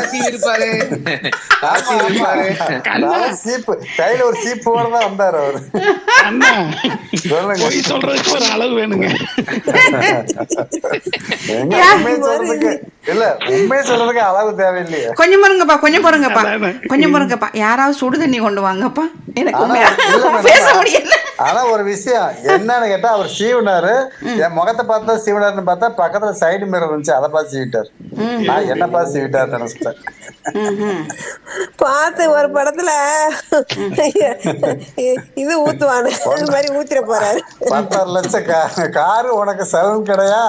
ஆசி இருப்பாரு ஆசி இருப்பாரு அதாவது சீப்பு கையில ஒரு சீப்போட தான் வந்தாரு அவரு அண்ணா சொல்லுங்க பொய் சொல்றதுக்கு ஒரு அளவு வேணுங்க எங்க உண்மையை சொல்றதுக்கு இல்ல உண்மையை சொல்றதுக்கு அளவு தேவையில்லையே கொஞ்சம் பாருங்கப்பா கொஞ்சம் பாருங்கப்பா அதானே. கொஞ்சம் பாருங்கப்பா யாராவது சுடு தண்ணி கொண்டு வாங்கப்பா எனக்கு ஆனா, உண்மையா இல்ல madam. பேச முடியல ஆனா ஒரு விஷயம் என்னன்னு கேட்டா அவர் சீவினாரு என் முகத்தை பார்த்தா சீவினாருன்னு பார்த்தா பக்கத்துல சைடு மிரர் இருந்துச்சு அதை பார்த்து சீவிட்டார் நான் என்ன பார்த்து சீவிட்டார் நினைச்சிட்டேன் ம்ஹும். பார்த்து ஒரு படத்துல இது ஊத்துவானு அது மாதிரி ஊத்திர போறாரு பத்தாறு லட்சம் கா- காரு உனக்கு செலவு கிடையா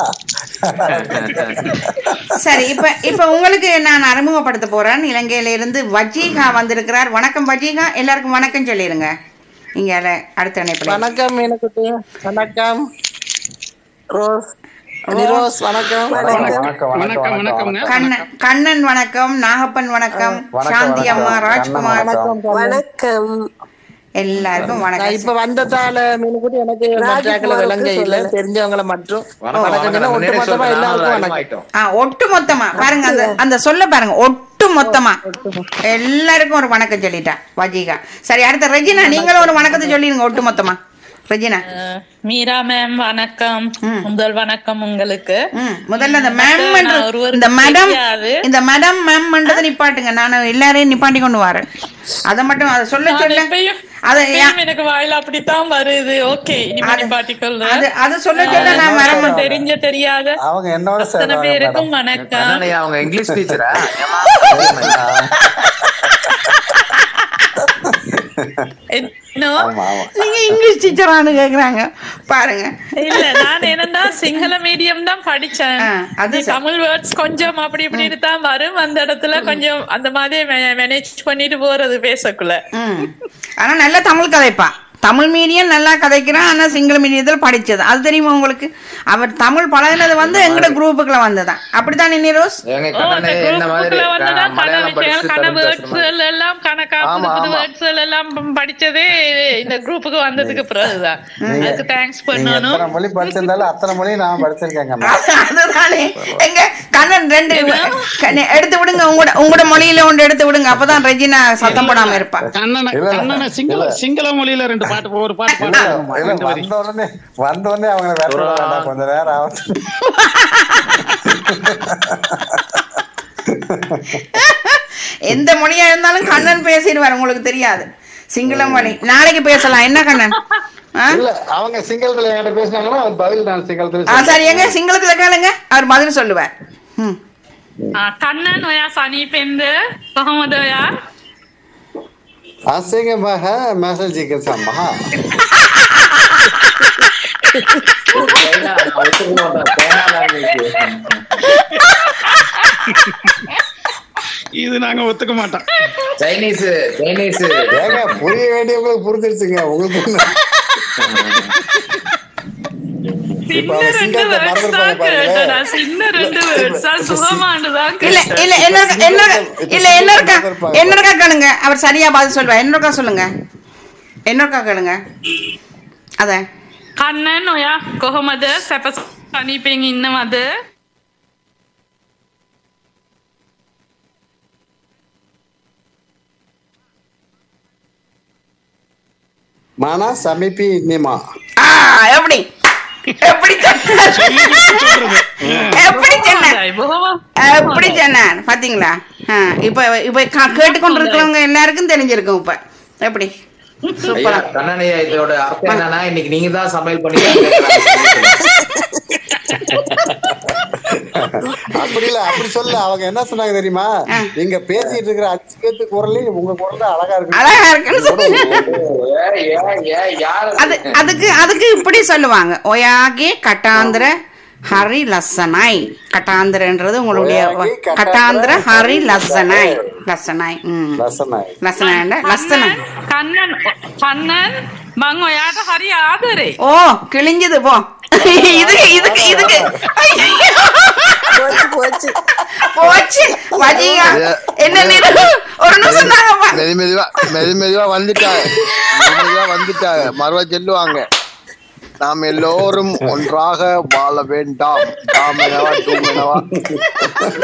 சரி இப்ப இப்ப உங்களுக்கு நான் அறிமுகப்படுத்த போறேன் இலங்கையில இருந்து வஜீகா வந்திருக்கிறார் வணக்கம் வஜீகா எல்லாருக்கும் வணக்கம் சொல்லிருங்க இங்க அடுத்த இணைப்புல வணக்கம் மீனுக்குட்டி வணக்கம் ரோஸ் நிரோஸ் வணக்கம் வணக்கம் வணக்கம் வணக்கம் வணக்கம் வணக்கம்ங்க கண்ணன் கண்ணன் வணக்கம் நாகப்பன் வணக்கம் வணக்கம், சாந்தி அம்மா வணக்கம். ராஜ்குமார் வணக்கம். வணக்கம் எல்லாருக்கும் நான் வணக்கம் இப்ப வந்ததால மீனுக்குட்டி எனக்கு மற்றாக்களை விளங்க இல்ல தெரிஞ்சவங்கள மட்டும் வணக்கம் வணக்கம் சொன்னா வணக்கம் ஒட்டு மொத்தமா முன்னாடியே எல்லாருக்கும் சொல்றேன், வணக்கம் ஆயிட்டோம். ஆ ஒட்டு மொத்தமா பாருங்க அந்த அந்த சொல்ல பாருங்க ஒட்டு மொத்தமா எல்லாருக்கும் ஒரு வணக்கம் சொல்லிட்டா வஜீகா சரி அடுத்த ரெஜினா நீங்களும் ஒரு வணக்கத்தை சொல்லிருங்க ஒட்டு மொத்தமா ரெஜினா மீரா மேம் வணக்கம் ம். முதல் வணக்கம் உங்களுக்கு ம், முதல்ல இந்த மத்த மேம் நான் ஒருவருக்கு இந்த மேடம் தெரியாது. இந்த மேடம் மேம் பண்றதை நிப்பாட்டுங்க நான் எல்லாரையும் நிப்பாட்டி கொண்டு வரேன் அதை மட்டும் அதை சொல்ல நான் சொல்ல எப்பயும் அது எப்பயும் எனக்கு வாயில அப்படித்தான் வருது ஓகே இனிமே அது- பாட்டிக்கொள்றேன் அது அது சொல்ல சொல்ல நான் வர மாட்டேன் தெரிஞ்ச தெரியாத அவங்க என்னோட அத்தனை சேர்ந்தாங்க பேருக்கும் மேடம் வணக்கம் கண்ணனையா, அவங்க இங்கிலீஷ் டீச்சரா இன்னும் ஆமா ஆமா நீங்க இங்கிலீஷ் டீச்சரானு கேக்குறாங்க பாருங்க இல்ல நான் என்னன்னா சிங்கள மீடியம் தான் படிச்சேன் ஆ, அது நீ சரி. தமிழ் வேர்ட்ஸ் கொஞ்சம் அப்படி இப்படின்னு தான் வரும் அந்த இடத்துல கொஞ்சம் அந்த மாதிரி மேனேஜ் பண்ணிட்டு போறது பேசக்குள்ள ம் ஆனா நல்ல தமிழ் கதைப்பா தமிழ் மீடியம் நல்லா கதைக்கிறான் ஆனா சிங்கள மீடியத்தில் படிச்சது அது தெரியுமா உங்களுக்கு அவர் தமிழ் பழகினது வந்து எங்கட குரூப்புக்குள்ள வந்ததான் அப்படித்தானே நிரோஸ் ஏங்க ஓ, அந்த கண்ணனை என்ன மாதிரி குரூப்புக்குள்ள வந்துதான் க- கன மலையாளம் விஷயங்கள், படிச்சு கன தமிழ் பேசுற மாதிரி. வேர்ட்ஸ் எல்லாம் கணக்கா புது ஆமா, புது ஆமா. வேர்ட்ஸ் எல்லாம் படிச்சதே இந்த குரூப்புக்கு வந்ததுக்கு பிறகுதான் நீங்க- அதுக்கு தேங்க்ஸ் நீங்க பண்ணணும் எத்தனை மொழி படிச்சிருந்தாலும் அத்தனை மொழி நான் படிச்சிருக்கேங்க அதுதானே எங்க கண்ணன் ரெண்டு கண்ணே, எடுத்து விடுங்க உங்களோட உங்களோட மொழியில ஒன்று எடுத்து விடுங்க அப்பதான் ரெஜினா சத்தம் போடாம இருப்பா கண்ணனை இல்ல, இல்ல. கண்ணனை சிங்கள இல்ல. சிங்கள மொழியில ரெண்டு பாட்டு ஒரு பாட்டு இல்ல பாடுமா இல்ல ரெண்டு வரி வந்த உடனே வந்த உடனே அவங்களை வேற ஒரு- வேண்டாம் கொஞ்ச நேரம் ஆகட்டும் எந்த மொழியா இருந்தாலும் கண்ணன் பேசிடுவார் உங்களுக்கு தெரியாது சிங்கள மொழி நாளைக்கு பேசலாம் என்ன கண்ணன் ஆ? இல்ல அவங்க சிங்களத்துல என்கிட்ட பேசினாங்கன்னா அது பதில் நான் சிங்களத்துல ஆ, சரி எங்க சிங்களத்துல கேளுங்க அவர் பதில் சொல்லுவார் ம். කන්නන් ඔයා සනීපෙන්ද කොහොමද ඔයා அசிங்கமாக மெசேஜ் சம்மா சைனா, நான் ஒத்துக்க மாட்டேன். சைனாக்காரங்களுக்கு. இது நாங்க ஒத்துக்க மாட்டோம் சைனீஸ் சைனீஸ் ஏங்க புரிய வேண்டியவங்களுக்கு புரிஞ்சிருச்சுங்க உங்களுக்கு என்ன? இப்ப சின்ன அவங்க ரெண்டு சிங்கத்தை வேர்ட்ஸ் தான் மறந்துருப்பாங்க பாருங்க. கேட்டேன் நான் சின்ன ரெண்டு வேர்ட்ஸ் தான் சுகமானு தான் இல்ல கேட்டேன் இல்ல என்ன இருக்கா- என்ன இருக்கா- இல்ல என்ன இருக்கா என்ன இருக்கா கேளுங்க அவர் சரியா பதில் சொல்லுவார் என்ன இருக்கா சொல்லுங்க என்ன இருக்கா கேளுங்க அத කන්නන් ඔයා කොහොමද සැප සනීපෙන් ඉන්නවද மானா சமிப்பி நிமா ஆ எப்படி எப்படி சொன்னார் எப்படி சொன்னார் හොඳයි, බොහොම எப்படி சொன்னார் பாத்தீங்களா ஆ, இப்ப இப்ப கா- கேட்டுக்கொண்டிருக்கிறவங்க எல்லாருக்கும் தெரிஞ்சிருக்கும் இப்ப எப்படி ஐயா சூப்பரா கண்ணனையா இதோட அர்த்தம் என்னன்னா இன்னைக்கு நீங்க தான் சமையல் பண்ணி அப்படி இல்ல அப்படி சொல்ல அவங்க என்ன சொன்னாங்க தெரியுமா ஆ. நீங்க பேசிட்டு இருக்கிற அஞ்சு பேத்து குரலையும் உங்க குரல் தான் அழகா இருக்கு அழகா இருக்குன்னு சொன்னீங்க யாரு அது அதுக்கு அதுக்கு இப்படி சொல்லுவாங்க ஒயாகி கட்டாந்திர ஹரி லசனாய் கட்டாந்திரன்றது உங்களுடைய ஒயாகி, கட்டாந்திர, கட்டாந்திர ஹரி ஹரி லசனாய் லசனாய். லசனாய் ம் லசனாய் லசனாய் லசனாய் කන්නන් කන්නන් මං ඔයාට හරි ආදරේ ஓ கிழிஞ்சது போ இதுக்கு இதுக்கு இதுக்கு போச்சு போச்சு போச்சு வஜிகா என்ன நீரு ஒரு நிமிஷம் தாங்கப்பா மெது மெதுவா மெது மெதுவா வந்துட்டாங்க மெது மெதுவா வந்துட்டாங்க மறுவா சொல்லுவாங்க நாம் எல்லோரும் ஒன்றாக வாழ வேண்டாம் தாம் எனவா தூம் எனவா